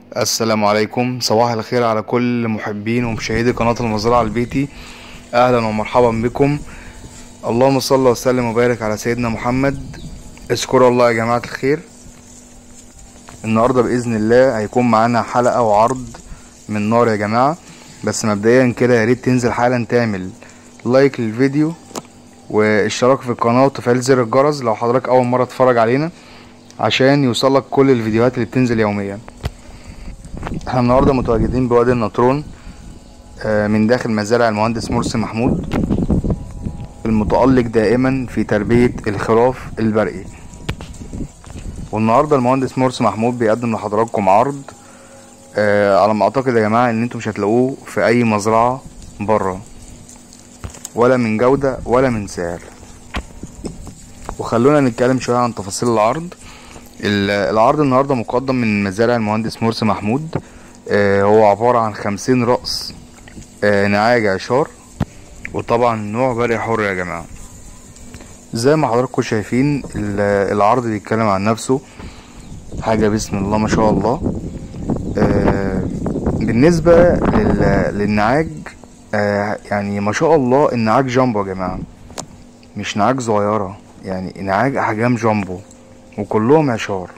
السلام عليكم صباح الخير على كل محبين ومشاهدي قناة المزرعة البيتي أهلا ومرحبا بكم اللهم صل وسلم وبارك على سيدنا محمد اذكروا الله يا جماعة الخير النهاردة بإذن الله هيكون معانا حلقة وعرض من نار يا جماعة بس مبدئيا كده يا ريت تنزل حالا تعمل لايك للفيديو واشتراك في القناة وتفعيل زر الجرس لو حضرتك أول مرة تتفرج علينا عشان يوصلك كل الفيديوهات اللي بتنزل يوميا احنا النهارده متواجدين بوادي النطرون آه، من داخل مزارع المهندس مرسي محمود المتألق دائما في تربية الخراف البرقي والنهارده المهندس مرسي محمود بيقدم لحضراتكم عرض آه، على ما اعتقد يا جماعة ان انتم مش هتلاقوه في اي مزرعة بره ولا من جودة ولا من سعر وخلونا نتكلم شوية عن تفاصيل العرض ال- العرض النهارده مقدم من مزارع المهندس مرسي محمود آه، هو عبارة عن خمسين رأس آه، نعاج عشار وطبعا نوع برق حر يا جماعة زي ما حضراتكم شايفين ال- العرض بيتكلم عن نفسه حاجة بسم الله ما شاء الله آه، بالنسبة لل- للنعاج آه، يعني ما شاء الله النعاج جامبو يا جماعة مش نعاج صغيرة يعني نعاج أحجام جامبو وكلهم عشار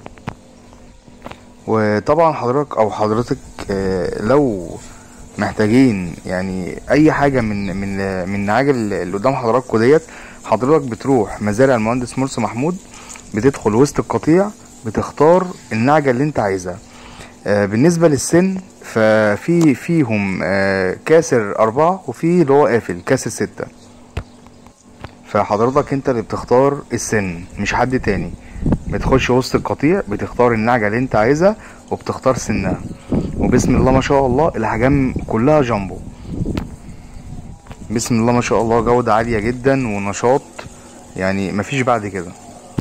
وطبعا حضرتك او حضرتك آه، لو محتاجين يعني اي حاجه من من من نعاج اللي قدام حضراتكم ديت حضرتك بتروح مزارع المهندس مرسي محمود بتدخل وسط القطيع بتختار النعجه اللي انت عايزها آه، بالنسبه للسن ففي فيهم آه، كاسر أربعة وفي اللي هو قافل كاسر ستة فحضرتك انت اللي بتختار السن مش حد تاني بتخش وسط القطيع بتختار النعجة اللي انت عايزها وبتختار سنها وبسم الله ما شاء الله الأحجام كلها جامبو بسم الله ما شاء الله جودة عالية جدا ونشاط يعني مفيش بعد كده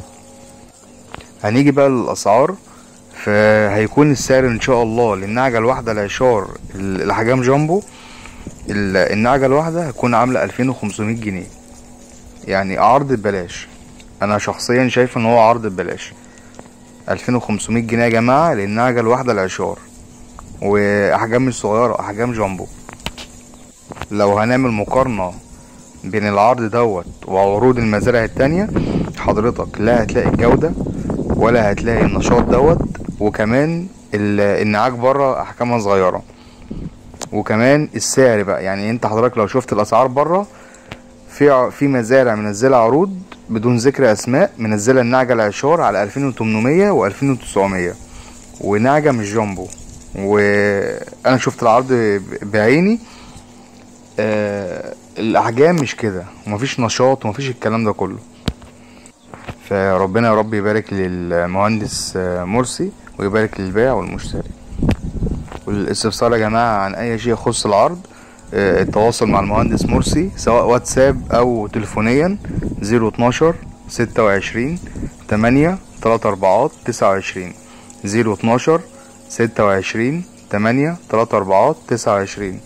هنيجي بقى للأسعار فهيكون السعر ان شاء الله للنعجة الواحدة العشار ال- الأحجام جامبو ال- النعجة الواحدة هتكون عاملة ألفين وخمسمية جنيه يعني عرض ببلاش انا شخصيا شايف ان هو عرض ببلاش 2500 جنيه يا جماعه للنعجه الواحده العشار واحجام مش صغيره احجام جامبو لو هنعمل مقارنه بين العرض دوت وعروض المزارع التانية حضرتك لا هتلاقي الجودة ولا هتلاقي النشاط دوت وكمان ال- النعاج بره احجامها صغيرة وكمان السعر بقى يعني انت حضرتك لو شفت الاسعار بره في ع- في مزارع منزله عروض بدون ذكر اسماء منزله النعجه العشار على 2800 و 2900 ونعجه مش جامبو وانا شفت العرض ب- بعيني آه الاحجام مش كده ومفيش نشاط ومفيش الكلام ده كله فربنا يا رب يبارك للمهندس آه، مرسي ويبارك للبائع والمشتري والاستفسار يا جماعة عن أي شيء يخص العرض آه، التواصل مع المهندس مرسي سواء واتساب أو تليفونيا زيرو اتناشر ستة وعشرين تمانية تلاتة أربعات تسعة وعشرين زيرو اتناشر ستة وعشرين تمانية تلاتة أربعات تسعة وعشرين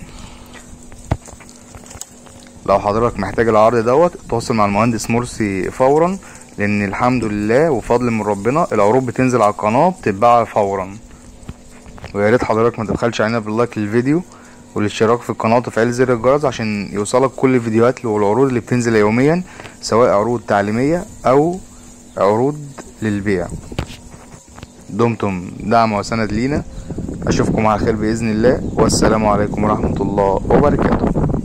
لو حضرتك محتاج العرض دوت تواصل مع المهندس مرسي فورا لأن الحمد لله وفضل من ربنا العروض بتنزل على القناة بتتباع فورا ويا ريت حضرتك ما تبخلش علينا باللايك للفيديو والاشتراك في القناة وتفعيل زر الجرس عشان يوصلك كل الفيديوهات والعروض اللي بتنزل يوميا سواء عروض تعليمية أو عروض للبيع دمتم دعم وسند لينا أشوفكم على خير بإذن الله والسلام عليكم ورحمة الله وبركاته